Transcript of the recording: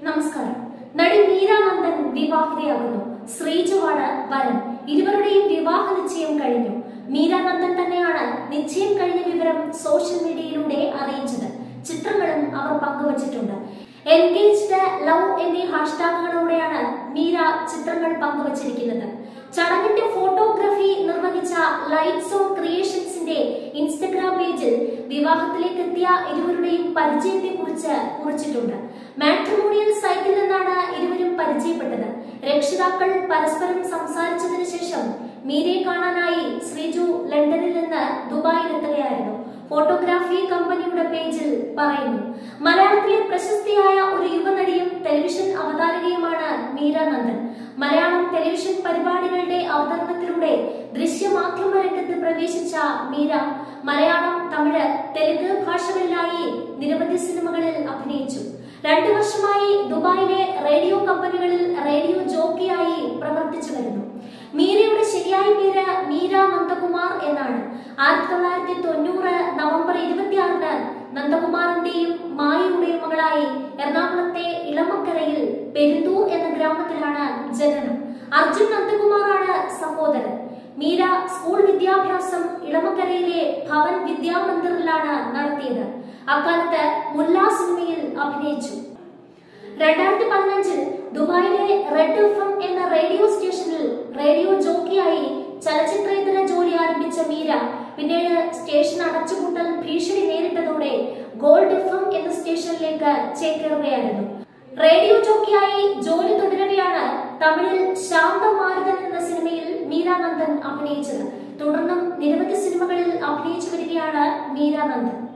നമസ്കാരം നടി മീരാനന്ദൻ വിവാഹിതയാകുന്നു ശ്രീജുവാണ് വരൻ ഇരുവരുടെയും വിവാഹ നിശ്ചയം കഴിഞ്ഞു മീരാനന്ദൻ തന്നെയാണ് നിശ്ചയം കഴിഞ്ഞ വിവരം സോഷ്യൽ മീഡിയയിലൂടെ അറിയിച്ചത് ചിത്രങ്ങളും അവർ പങ്കുവച്ചിട്ടുണ്ട് എൻഗേജ്ഡ് ലവ് എന്നീ ഹാഷ്ടാഗുകളോടെയാണ് മീര ചിത്രങ്ങൾ പങ്കുവച്ചിരിക്കുന്നത് ചടങ്ങിന്റെ ഫോട്ടോഗ്രാഫി നിർവഹിച്ച ലൈറ്റ്സ് ഓൺ ക്രിയേഷൻസിന്റെ ഇൻസ്റ്റഗ്രാം പേജിൽ വിവാഹത്തിലേക്ക് എത്തിയ ഇരുവരുടെയും പരിചയത്തെ കുറിച്ച് കുറിച്ചിട്ടുണ്ട് മാട്രിമോണിയൽ സൈറ്റിൽ നിന്നാണ് ഇരുവരും പരിചയപ്പെട്ടത് രക്ഷിതാക്കൾ പരസ്പരം സംസാരിച്ചതിനു ശേഷം മീരയെ കാണാനായി ശ്രീജു ലണ്ടനിൽ നിന്ന് ദുബായിലെത്തുകയായിരുന്നു ഫോട്ടോഗ്രാഫി കമ്പനിയുടെ പേജിൽ പറയുന്നു മലയാളത്തിലെ പ്രശസ്തിയായ ഒരു യുവനടിയും ടെലിവിഷൻ അവതാരകയുമാണ് മീര നന്ദൻ മലയാളം ടെലിവിഷൻ പരിപാടികളുടെ അവതരണത്തിലൂടെ ദൃശ്യമാധ്യമ രംഗത്ത് പ്രവേശിച്ച മീര മലയാളം തമിഴ് തെലുങ്ക് ഭാഷകളിലായി നിരവധി സിനിമകളിൽ അഭിനയിച്ചു രണ്ടു വർഷമായി ദുബായിലെ റേഡിയോ കമ്പനികളിൽ റേഡിയോ ജോക്കിയായി പ്രവർത്തിച്ചു വരുന്നു മീരയുടെ ശരിയായ പേര് മീര നന്ദകുമാർ എന്നാണ് ആയിരത്തി തൊള്ളായിരത്തി തൊണ്ണൂറ് നവംബർ ഇരുപത്തിയാറിന് നന്ദകുമാറിന്റെയും മായയുടെയും മകളായി എറണാകുളത്തെ ഇളമക്കരയിൽ പെരുന്തൂർ എന്ന ഗ്രാമത്തിലാണ് ജനനം അർജുൻ നന്ദകുമാറാണ് സഹോദരൻ മീര സ്കൂൾ വിദ്യാഭ്യാസം ഇളമക്കരയിലെ ഭവൻ വിദ്യാമന്ദിറിലാണ് നടത്തിയത് അക്കാലത്ത് മുല്ല സിനിമയിൽ അഭിനയിച്ചു രണ്ടായിരത്തി പതിനഞ്ചിൽ ദുബായിലെ റെഡ് എഫ് എം എന്ന റേഡിയോ സ്റ്റേഷനിൽ റേഡിയോ ജോക്കിയായി ചലച്ചിത്രേതര ജോലി ആരംഭിച്ച മീര പിന്നീട് സ്റ്റേഷൻ അടച്ചുപൂട്ടൽ ഭീഷണി നേരിട്ടതോടെ ഗോൾഡ് എഫ് എം എന്ന സ്റ്റേഷനിലേക്ക് ചേക്കേറുകയായിരുന്നു റേഡിയോ ജോക്കിയായി ജോലി തുടരവെയാണ് തമിഴിൽ ശാന്തമാരുതൻ എന്ന സിനിമയിൽ മീരാനന്ദൻ അഭിനയിച്ചത് തുടർന്നും നിരവധി സിനിമകളിൽ അഭിനയിച്ചു വരികയാണ് മീരാനന്ദൻ